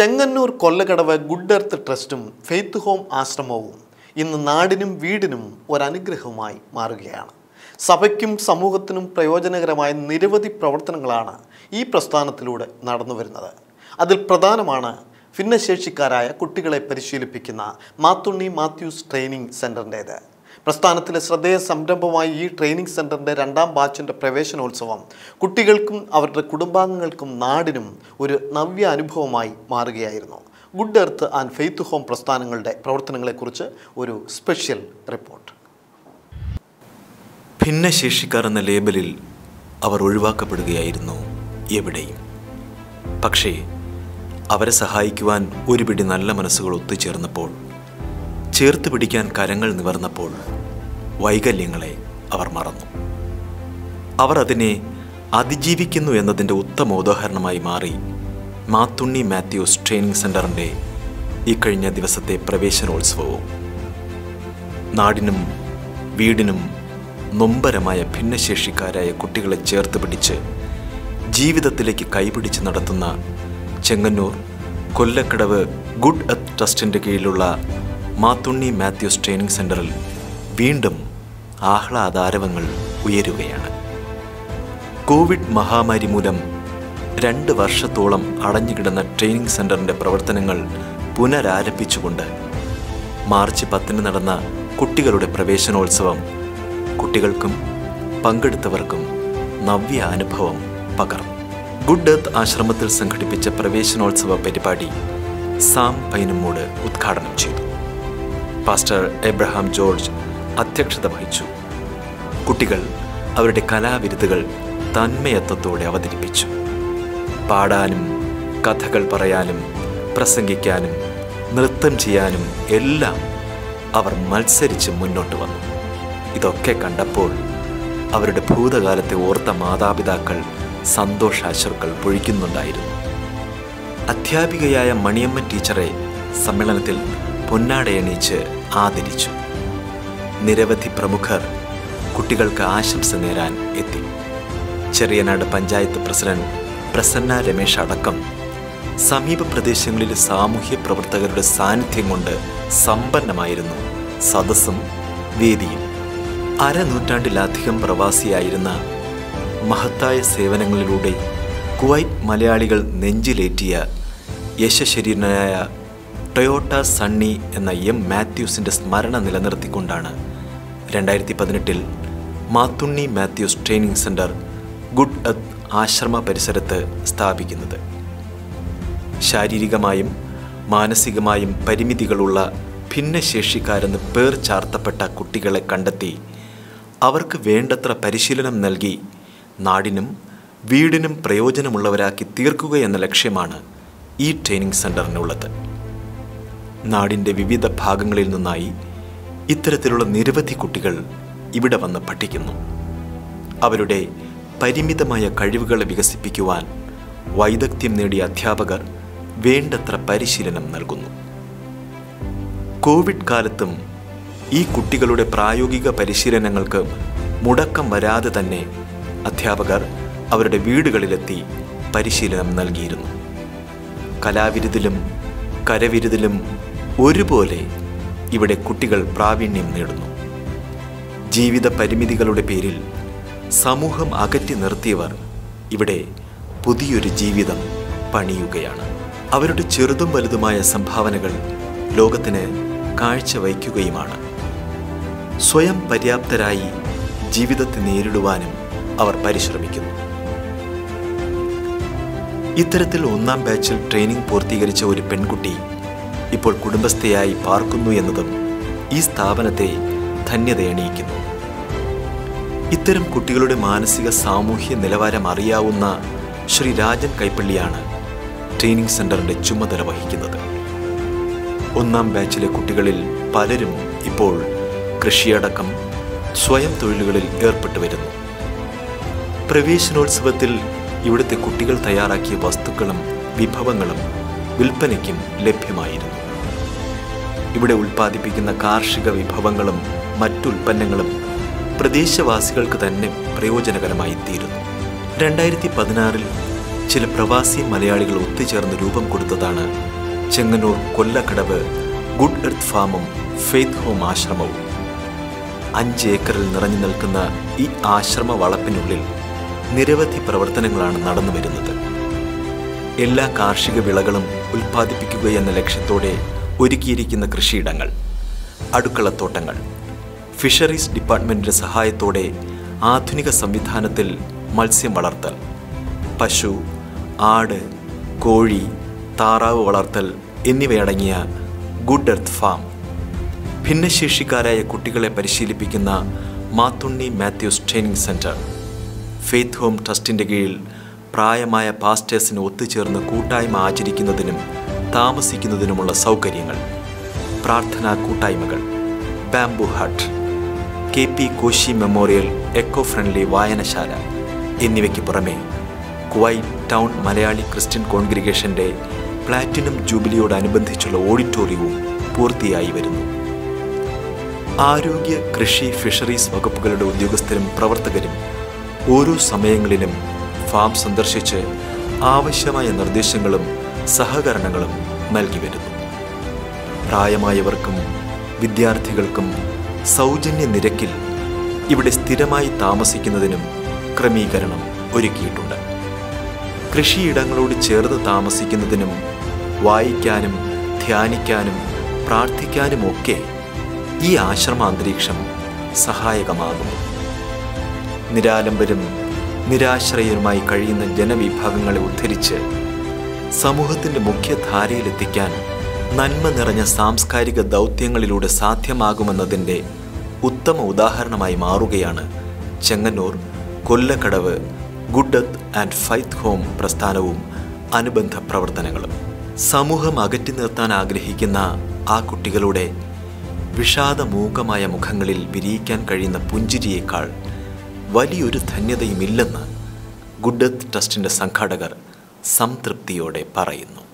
Chengannur Kollakadavu good earth ട്രസ്റ്റും faith home ആശ്രമവും ഇന്ന് നാടിനും വീടിനും ഒരനുഗ്രഹമായി മാറുകയാണ് സഭയ്ക്കും സമൂഹത്തിനും പ്രയോജനകരമായ നിരവധി പ്രവർത്തനങ്ങളാണ് ഈ പ്രസ്ഥാനത്തിലൂടെ നടന്നു വരുന്നത് അതിൽ പ്രധാനമാണ് ഭിന്നശേഷിക്കാരായ കുട്ടികളെ പരിശീലിപ്പിക്കുന്ന മാത്തുണ്ണി മാത്യൂസ് ട്രെയിനിങ് സെൻ്ററിൻ്റേത് പ്രസ്ഥാനത്തിലെ ശ്രദ്ധേയ സംരംഭമായ ഈ ട്രെയിനിങ് സെൻ്ററിൻ്റെ രണ്ടാം ബാച്ചിൻ്റെ പ്രവേശനോത്സവം കുട്ടികൾക്കും അവരുടെ കുടുംബാംഗങ്ങൾക്കും നാടിനും ഒരു നവ്യ അനുഭവമായി മാറുകയായിരുന്നു good earth and faith home പ്രസ്ഥാനങ്ങളുടെ പ്രവർത്തനങ്ങളെക്കുറിച്ച് ഒരു സ്പെഷ്യൽ റിപ്പോർട്ട് ഭിന്നശേഷിക്കാർ എന്ന ലേബലിൽ അവർ ഒഴിവാക്കപ്പെടുകയായിരുന്നു എവിടെയും പക്ഷേ അവരെ സഹായിക്കുവാൻ ഒരു പിടി നല്ല മനസ്സുകൾ ഒത്തുചേർന്നപ്പോൾ ചേർത്ത് പിടിക്കാൻ കരങ്ങൾ നിവർന്നപ്പോൾ വൈകല്യങ്ങളെ അവർ മറന്നു അവർ അതിനെ അതിജീവിക്കുന്നു എന്നതിൻ്റെ ഉത്തമ ഉദാഹരണമായി മാറി മാത്തുണ്ണി മാത്യൂസ് ട്രെയിനിങ് സെൻ്ററിൻ്റെ ഇക്കഴിഞ്ഞ ദിവസത്തെ പ്രവേശനോത്സവവും നാടിനും വീടിനും നൊമ്പരമായ ഭിന്നശേഷിക്കാരായ കുട്ടികളെ ചേർത്ത് പിടിച്ച് ജീവിതത്തിലേക്ക് കൈപിടിച്ച് നടത്തുന്ന ചെങ്ങന്നൂർ കൊല്ലക്കടവ് ഗുഡ് എർത്ത് ട്രസ്റ്റിൻ്റെ കീഴിലുള്ള മാത്തുണ്ണി മാത്യൂസ് ട്രെയിനിങ് സെൻ്ററിൽ വീണ്ടും ആഹ്ലാദാരവങ്ങൾ ഉയരുകയാണ് കോവിഡ് മഹാമാരി മൂലം രണ്ട് വർഷത്തോളം അടഞ്ഞുകിടന്ന ട്രെയിനിങ് സെൻ്ററിൻ്റെ പ്രവർത്തനങ്ങൾ പുനരാരംഭിച്ചുകൊണ്ട് മാർച്ച് പത്തിന് നടന്ന കുട്ടികളുടെ പ്രവേശനോത്സവം കുട്ടികൾക്കും പങ്കെടുത്തവർക്കും നവ്യ അനുഭവം പകർന്നു ഗുഡ് എർത്ത് ആശ്രമത്തിൽ സംഘടിപ്പിച്ച പ്രവേശനോത്സവ പരിപാടി സാം പൈനമ്മൂട് ഉദ്ഘാടനം ചെയ്തു പാസ്റ്റർ എബ്രഹാം ജോർജ് അധ്യക്ഷത വഹിച്ചു കുട്ടികൾ അവരുടെ കലാവിരുതുകൾ തന്മയത്വത്തോടെ അവതരിപ്പിച്ചു പാടാനും കഥകൾ പറയാനും പ്രസംഗിക്കാനും നൃത്തം ചെയ്യാനും എല്ലാം അവർ മത്സരിച്ച് മുന്നോട്ട് വന്നു ഇതൊക്കെ കണ്ടപ്പോൾ അവരുടെ ഭൂതകാലത്തെ ഓർത്ത മാതാപിതാക്കൾ സന്തോഷാശ്രുക്കൾ പൊഴിക്കുന്നുണ്ടായിരുന്നു അധ്യാപികയായ മണിയമ്മൻ ടീച്ചറെ സമ്മേളനത്തിൽ പൊന്നാടയണിയിച്ച് ആദരിച്ചു നിരവധി പ്രമുഖർ കുട്ടികൾക്ക് ആശംസ നേരാൻ എത്തി ചെറിയനാട് പഞ്ചായത്ത് പ്രസിഡന്റ് പ്രസന്ന രമേശ് അടക്കം സമീപ പ്രദേശങ്ങളിലെ സാമൂഹ്യ പ്രവർത്തകരുടെ സാന്നിധ്യം കൊണ്ട് സമ്പന്നമായിരുന്നു സദസ്സും വേദിയും അരനൂറ്റാണ്ടിലധികം പ്രവാസിയായിരുന്ന മഹത്തായ സേവനങ്ങളിലൂടെ കുവൈറ്റ് മലയാളികൾ നെഞ്ചിലേറ്റിയ യശശരീരനായ ടൊയോട്ട സണ്ണി എന്ന എം മാത്യൂസിൻ്റെ സ്മരണ നിലനിർത്തിക്കൊണ്ടാണ് രണ്ടായിരത്തി പതിനെട്ടിൽ Mathunni Mathews training centre good earth ആശ്രമ പരിസരത്ത് സ്ഥാപിക്കുന്നത് ശാരീരികമായും മാനസികമായും പരിമിതികളുള്ള ഭിന്നശേഷിക്കാരെന്ന് പേർ ചാർത്തപ്പെട്ട കുട്ടികളെ കണ്ടെത്തി അവർക്ക് വേണ്ടത്ര പരിശീലനം നൽകി നാടിനും വീടിനും പ്രയോജനമുള്ളവരാക്കി തീർക്കുക എന്ന ലക്ഷ്യമാണ് ഈ ട്രെയിനിങ് സെൻ്ററിനുള്ളത് നാടിൻ്റെ വിവിധ ഭാഗങ്ങളിൽ നിന്നായി ഇത്തരത്തിലുള്ള നിരവധി കുട്ടികൾ ഇവിടെ വന്ന് പഠിക്കുന്നു അവരുടെ പരിമിതമായ കഴിവുകളെ വികസിപ്പിക്കുവാൻ വൈദഗ്ധ്യം നേടിയ അധ്യാപകർ വേണ്ടത്ര പരിശീലനം നൽകുന്നു കോവിഡ് കാലത്തും ഈ കുട്ടികളുടെ പ്രായോഗിക പരിശീലനങ്ങൾക്ക് മുടക്കം വരാതെ തന്നെ അധ്യാപകർ അവരുടെ വീടുകളിലെത്തി പരിശീലനം നൽകിയിരുന്നു കലാവിരുതിലും കരവിരുതിലും ഒരുപോലെ ഇവിടെ കുട്ടികൾ പ്രാവീണ്യം നേടുന്നു ജീവിത പരിമിതികളുടെ പേരിൽ സമൂഹം അകറ്റി നിർത്തിയവർ ഇവിടെ പുതിയൊരു ജീവിതം പണിയുകയാണ് അവരുടെ ചെറുതും വലുതുമായ സംഭാവനകൾ ലോകത്തിന് കാഴ്ചവയ്ക്കുകയുമാണ് സ്വയം പര്യാപ്തരായി ജീവിതത്തെ നേരിടുവാനും അവർ പരിശ്രമിക്കുന്നു ഇത്തരത്തിൽ ഒന്നാം ബാച്ചിൽ ട്രെയിനിങ് പൂർത്തീകരിച്ച ഒരു പെൺകുട്ടി ഇപ്പോൾ കുടുംബസ്ഥയായി പാർക്കുന്നു എന്നതും ഈ സ്ഥാപനത്തെ ധന്യതയണിയിക്കുന്നു ഇത്തരം കുട്ടികളുടെ മാനസിക സാമൂഹ്യ നിലവാരം അറിയാവുന്ന ശ്രീ രാജൻ കൈപ്പള്ളിയാണ് ട്രെയിനിങ് സെന്ററിന്റെ ചുമതല വഹിക്കുന്നത് ഒന്നാം ബാച്ചിലെ കുട്ടികളിൽ പലരും ഇപ്പോൾ കൃഷിയടക്കം സ്വയം തൊഴിലുകളിൽ ഏർപ്പെട്ടു വരുന്നു പ്രവേശനോത്സവത്തിൽ ഇവിടുത്തെ കുട്ടികൾ തയ്യാറാക്കിയ വസ്തുക്കളും വിഭവങ്ങളും വിൽപ്പനയ്ക്കും ലഭ്യമായിരുന്നു ഇവിടെ ഉൽപ്പാദിപ്പിക്കുന്ന കാർഷിക വിഭവങ്ങളും മറ്റുൽപ്പന്നങ്ങളും പ്രദേശവാസികൾക്ക് തന്നെ പ്രയോജനകരമായി തീരുന്നു രണ്ടായിരത്തി പതിനാറിൽ ചില പ്രവാസി മലയാളികൾ ഒത്തുചേർന്ന് രൂപം കൊടുത്തതാണ് ചെങ്ങന്നൂർ കൊല്ലക്കടവ് ഗുഡ് എർത്ത് ഫാമും ഫെയ്ത്ത് ഹോം ആശ്രമവും അഞ്ച് ഏക്കറിൽ നിറഞ്ഞു നിൽക്കുന്ന ഈ ആശ്രമ വളപ്പിനുള്ളിൽ നിരവധി പ്രവർത്തനങ്ങളാണ് നടന്നു വരുന്നത് എല്ലാ കാർഷിക വിളകളും ഉൽപ്പാദിപ്പിക്കുകയെന്ന ലക്ഷ്യത്തോടെ ഒരുക്കിയിരിക്കുന്ന കൃഷിയിടങ്ങൾ അടുക്കളത്തോട്ടങ്ങൾ ഫിഷറീസ് ഡിപ്പാർട്ട്മെൻറ്റിൻ്റെ സഹായത്തോടെ ആധുനിക സംവിധാനത്തിൽ മത്സ്യം വളർത്തൽ പശു ആട് കോഴി താറാവ് വളർത്തൽ എന്നിവയടങ്ങിയ ഗുഡ് എർത്ത് ഫാം ഭിന്നശേഷിക്കാരായ കുട്ടികളെ പരിശീലിപ്പിക്കുന്ന Mathunni Mathews training centre faith home ട്രസ്റ്റിൻ്റെ കീഴിൽ പ്രായമായ പാസ്റ്റേഴ്സിന് ഒത്തുചേർന്ന് കൂട്ടായ്മ ആചരിക്കുന്നതിനും താമസിക്കുന്നതിനുമുള്ള സൗകര്യങ്ങൾ പ്രാർത്ഥനാ കൂട്ടായ്മകൾ bamboo hut K P Koshy memorial eco friendly വായനശാല എന്നിവയ്ക്ക് പുറമെ കുവൈറ്റ് ടൗൺ മലയാളി ക്രിസ്ത്യൻ കോൺഗ്രിഗേഷൻ്റെ പ്ലാറ്റിനം ജൂബിലിയോടനുബന്ധിച്ചുള്ള ഓഡിറ്റോറിയവും പൂർത്തിയായി വരുന്നു ആരോഗ്യ കൃഷി ഫിഷറീസ് വകുപ്പുകളുടെ ഉദ്യോഗസ്ഥരും പ്രവർത്തകരും ഓരോ സമയങ്ങളിലും ഫാം സന്ദർശിച്ച് ആവശ്യമായ നിർദ്ദേശങ്ങളും സഹകരണങ്ങളും നൽകി വരുന്നു പ്രായമായവർക്കും വിദ്യാർത്ഥികൾക്കും സൗജന്യ നിരക്കിൽ ഇവിടെ സ്ഥിരമായി താമസിക്കുന്നതിനും ക്രമീകരണം ഒരുക്കിയിട്ടുണ്ട് കൃഷിയിടങ്ങളോട് ചേർന്ന് താമസിക്കുന്നതിനും വായിക്കാനും ധ്യാനിക്കാനും പ്രാർത്ഥിക്കാനുമൊക്കെ ഈ ആശ്രമാന്തരീക്ഷം സഹായകമാകുന്നു നിരാലംബരും നിരാശ്രയരുമായി കഴിയുന്ന ജനവിഭാഗങ്ങളെ ഉദ്ധരിച്ച് സമൂഹത്തിൻ്റെ മുഖ്യധാരയിലെത്തിക്കാൻ നന്മ നിറഞ്ഞ സാംസ്കാരിക ദൗത്യങ്ങളിലൂടെ സാധ്യമാകുമെന്നതിൻ്റെ ഉത്തമ ഉദാഹരണമായി മാറുകയാണ് Chengannur Kollakadavu good earth and faith home പ്രസ്ഥാനവും അനുബന്ധ പ്രവർത്തനങ്ങളും സമൂഹം അകറ്റി നിർത്താൻ ആഗ്രഹിക്കുന്ന ആ കുട്ടികളുടെ വിഷാദമൂകമായ മുഖങ്ങളിൽ വിരിയിക്കാൻ കഴിയുന്ന പുഞ്ചിരിയേക്കാൾ വലിയൊരു ധന്യതയുമില്ലെന്ന് ഗുഡത്ത് ട്രസ്റ്റിൻ്റെ സംഘാടകർ സംതൃപ്തിയോടെ പറയുന്നു